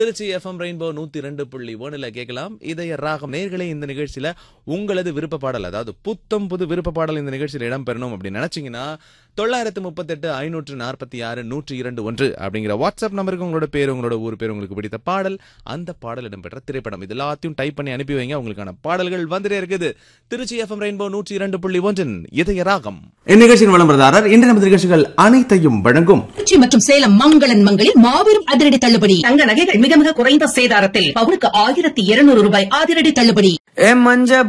Trichy FM rainbow நூத்தி ரெண்டு புள்ளி ஒண்ணுல கேட்கலாம் இதய ராகம் நேர்களே இந்த நிகழ்ச்சியில உங்களது விருப்ப பாடல் அதாவது புத்தம் புது விருப்ப பாடல் இந்த நிகழ்ச்சியில் இடம்பெறணும் அப்படின்னு நினைச்சீங்கன்னா தொள்ளாயிரத்து முப்பத்தெட்டு ஐநூற்று நாற்பத்தி ஆறு நூற்றி இரண்டு ஒன்று அப்படிங்கிற வாட்ஸ்அப் நம்பருக்கு உங்களோட பேர் உங்களோட ஊர் பேர் உங்களுக்கு பிடித்த பாடல் அந்த பாடல் இடம்பெற்ற திரைப்படம் இது எல்லாத்தையும் டைப் பண்ணி அனுப்பி வைங்க உங்களுக்கான பாடல்கள் வந்துட்டே இருக்குது திருச்சி எஃப்எம் ரெயின்போ நூற்றி இரண்டு புள்ளி ஒன்றின் இதய ராகம் இந்நிகழ்ச்சியின் விளம்பரதாரர் இன்று நமது நிகழ்ச்சிகள் அனைத்தையும் வழங்கும் திருச்சி மற்றும் சேலம் மங்களன் மங்களில் மாபெரும் அதிரடி தள்ளுபடி தங்க நகைகள் மிக மிக குறைந்த சேதாரத்தில் பவுனுக்கு ஆயிரத்தி இருநூறு ரூபாய் அதிரடி தள்ளுபடி ஏ மஞ்ச